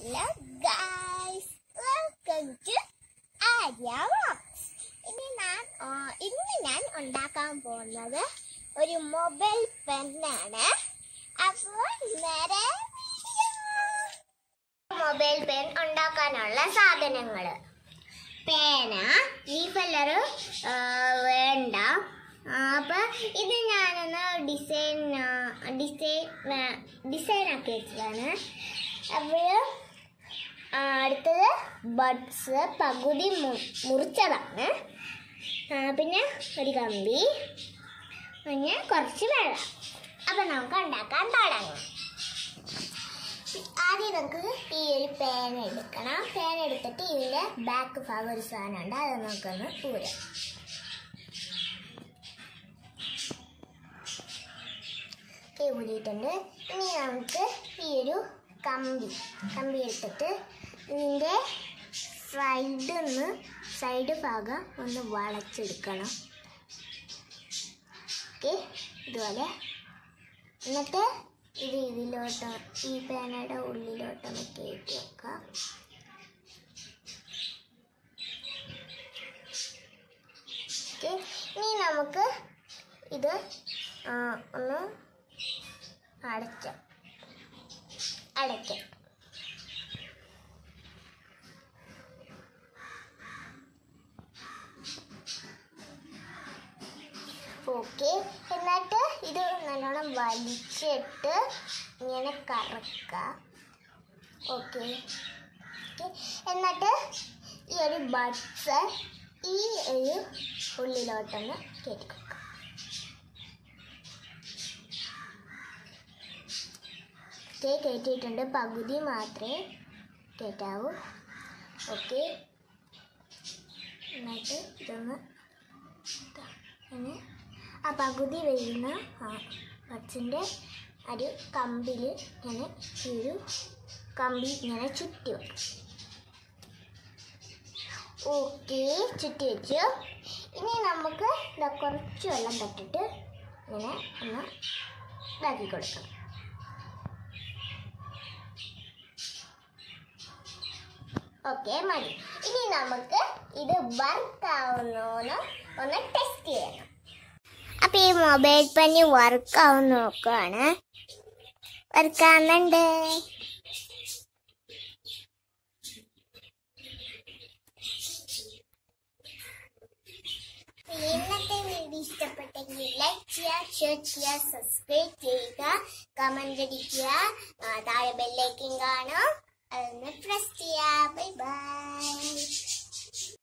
hello guys welcome to Arya vlogs ഇനി ഞാൻ ആ, ഇന്ന് ഞാൻ ഉണ്ടാക്കാൻ പോകുന്നത് ഒരു മൊബൈൽ പെന്നാണ് അപ്പോൾ നേരെ മൊബൈൽ പെൻ ഉണ്ടാക്കാനുള്ള സാധനങ്ങൾ പേന ലീഫല്ലർ വേണ്ട ആ, അപ്പൊ ഇത് ഞാനൊന്ന് ഡിസൈൻ ഡിസൈൻ ഡിസൈൻ ആക്കി വെച്ചതാണ് അപ്പോൾ അടുത്തത് ബഡ്സ് പകുതി മു- മുറിച്ചതാണ് ആ, പിന്നെ ഒരു കമ്പി പിന്നെ കുറച്ച് വെള്ളം അപ്പം നമുക്ക് ഉണ്ടാക്കാൻ തുടങ്ങാം ആദ്യം നമുക്ക് ഈ ഒരു പേന എടുക്കണം പേന എടുത്തിട്ട് ഇതിൻ്റെ ബാക്ക് ഭാഗം ഒരു സാധനമുണ്ട് അത് നമുക്കൊന്ന് ഊരാം ഈ ഊരിയിട്ടുണ്ട് ഇനി നമുക്ക് ഈ ഒരു കമ്പി കമ്പി എടുത്തിട്ട് ഇതിൻ്റെ സൈഡിൽ നിന്ന് സൈഡ് ഭാഗം ഒന്ന് വളച്ചെടുക്കണം ഓക്കെ ഇതുപോലെ എന്നിട്ട് ഇത് ഇതിലോട്ട് ഈ പേനയുടെ ഉള്ളിലോട്ടൊന്ന് കയറ്റി വെക്കാം ഓക്കെ ഇനി നമുക്ക് ഇത് ആ, ഒന്ന് അടച്ച അടയ്ക്കാം ഓക്കെ എന്നിട്ട് ഇത് നല്ലോണം വലിച്ചിട്ട് ഇങ്ങനെ കറക്കുക ഓക്കെ എന്നിട്ട് ഈ ഒരു ബഡ്സ് ഈ ഒരു ഉള്ളിലോട്ടൊന്ന് കയറ്റി കൊടുക്കുക ഓക്കെ കയറ്റിയിട്ടുണ്ട് പകുതി മാത്രമേ കയറ്റാവൂ ഓക്കെ എന്നിട്ട് ഇതൊന്ന് ഇതാ, ഇങ്ങനെ ആ പകുതി വരുന്ന ആ ബഡ്സിൻ്റെ ഒരു കമ്പിൽ ഇങ്ങനെ ഈ ഒരു കമ്പി ഇങ്ങനെ ചുറ്റി വെക്കും ഓക്കെ ചുറ്റി വെച്ചു ഇനി നമുക്ക് ഇതാ കുറച്ച് വെള്ളം തട്ടിട്ട് ഇങ്ങനെ ഒന്ന് ഇതാക്കി കൊടുക്കണം ഓക്കെ മതി ഇനി നമുക്ക് ഇത് വർക്ക് ആവുന്നോന്ന് ഒന്ന് ടെസ്റ്റ് ചെയ്യണം അപ്പൊ ഈ മൊബൈൽ പനി വർക്ക് ആവുന്ന നോക്കുകയാണ് വർക്ക് ആവുന്നുണ്ട് ഇന്നത്തെ വീഡിയോ ഇഷ്ടപ്പെട്ടെങ്കിൽ ലൈക്ക് ചെയ്യുക ഷെയർ ചെയ്യുക സബ്സ്ക്രൈബ് ചെയ്യുക കമന്റ് അടിക്കുക ആ, താഴെ ബെല്ലൈക്കൻ കാണും അതൊന്ന് പ്രസ് ചെയ്യുക